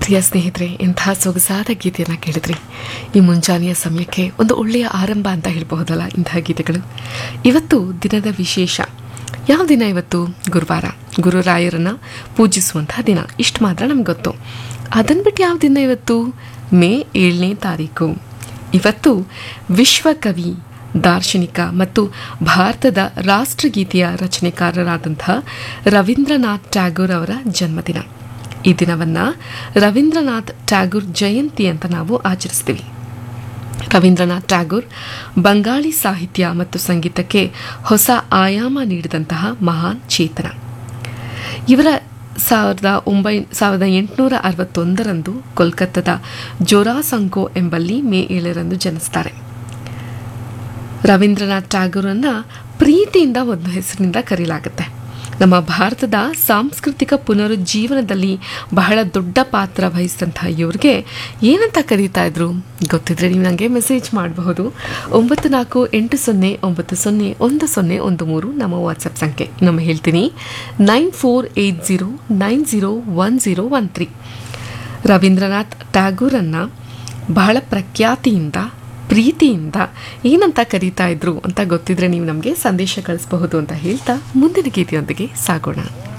ಪ್ರಿಯ ಸ್ನೇಹಿತರೆ ಇಂತಹ ಸೊಗಸಾದ ಗೀತೆಯನ್ನು ಕೇಳಿದ್ರಿ ಈ ಮುಂಜಾನೆಯ ಸಮಯಕ್ಕೆ ಒಂದು ಒಳ್ಳೆಯ ಆರಂಭ ಅಂತ ಹೇಳಬಹುದಲ್ಲ ಇಂತಹ ಗೀತೆಗಳು ಇವತ್ತು ದಿನದ ವಿಶೇಷ ಯಾವ ದಿನ ಇವತ್ತು ಗುರುವಾರ ಗುರುರಾಯರನ್ನ ಪೂಜಿಸುವಂತಹ ದಿನ ಇಷ್ಟು ಮಾತ್ರ ನಮ್ಗೆ ಗೊತ್ತು ಅದನ್ನು ಬಿಟ್ಟು ಯಾವ ದಿನ ಇವತ್ತು ಮೇ ಏಳನೇ ತಾರೀಕು ಇವತ್ತು ವಿಶ್ವಕವಿ ದಾರ್ಶನಿಕ ಮತ್ತು ಭಾರತದ ರಾಷ್ಟ್ರಗೀತೆಯ ರಚನೆಕಾರರಾದಂತಹ ರವೀಂದ್ರನಾಥ್ ಟ್ಯಾಗೋರ್ ಅವರ ಜನ್ಮದಿನ ಈ ದಿನವನ್ನು ರವೀಂದ್ರನಾಥ್ ಟ್ಯಾಗೋರ್ ಜಯಂತಿ ಅಂತ ನಾವು ಆಚರಿಸ್ತೀವಿ ರವೀಂದ್ರನಾಥ್ ಟ್ಯಾಗೋರ್ ಬಂಗಾಳಿ ಸಾಹಿತ್ಯ ಮತ್ತು ಸಂಗೀತಕ್ಕೆ ಹೊಸ ಆಯಾಮ ನೀಡಿದಂತಹ ಮಹಾನ್ ಚೇತನ ಇವರ ಸಾವಿರದ ಒಂಬೈ ಸಾವಿರದ ಎಂಟುನೂರ ಅರವತ್ತೊಂದರಂದು ಕೋಲ್ಕತ್ತಾದ ಜೋರಾಸಂಕೋ ಎಂಬಲ್ಲಿ ಮೇ ಏಳರಂದು ಜನಿಸ್ತಾರೆ ರವೀಂದ್ರನಾಥ್ ಟ್ಯಾಗೋರನ್ನ ಪ್ರೀತಿಯಿಂದ ಒಂದು ಹೆಸರಿನಿಂದ ಕರೆಯಲಾಗುತ್ತೆ ನಮ್ಮ ಭಾರತದ ಸಾಂಸ್ಕೃತಿಕ ಪುನರುಜ್ಜೀವನದಲ್ಲಿ ಬಹಳ ದೊಡ್ಡ ಪಾತ್ರ ವಹಿಸಿದಂತಹ ಇವ್ರಿಗೆ ಏನಂತ ಕರೀತಾ ಇದ್ರು ಗೊತ್ತಿದ್ರೆ ನೀವು ನನಗೆ ಮೆಸೇಜ್ ಮಾಡಬಹುದು ಒಂಬತ್ತು ನಾಲ್ಕು ಎಂಟು ಸೊನ್ನೆ ಒಂಬತ್ತು ಸೊನ್ನೆ ಒಂದು ಸೊನ್ನೆ ಒಂದು ಮೂರು ನಮ್ಮ ವಾಟ್ಸಪ್ ಸಂಖ್ಯೆ ಇನ್ನೊಮ್ಮೆ ಹೇಳ್ತೀನಿ nine four eight zero nine zero one zero one three Rabindranath ಟ್ಯಾಗೂರನ್ನು ಬಹಳ ಪ್ರಖ್ಯಾತಿಯಿಂದ ಪ್ರೀತಿಯಿಂದ ಏನಂತ ಕರೀತಾ ಇದ್ರು ಅಂತ ಗೊತ್ತಿದ್ರೆ ನೀವು ನಮಗೆ ಸಂದೇಶ ಕಳಿಸಬಹುದು ಅಂತ ಹೇಳ್ತಾ ಮುಂದಿನ ಗೀತೆಯೊಂದಿಗೆ ಸಾಗೋಣ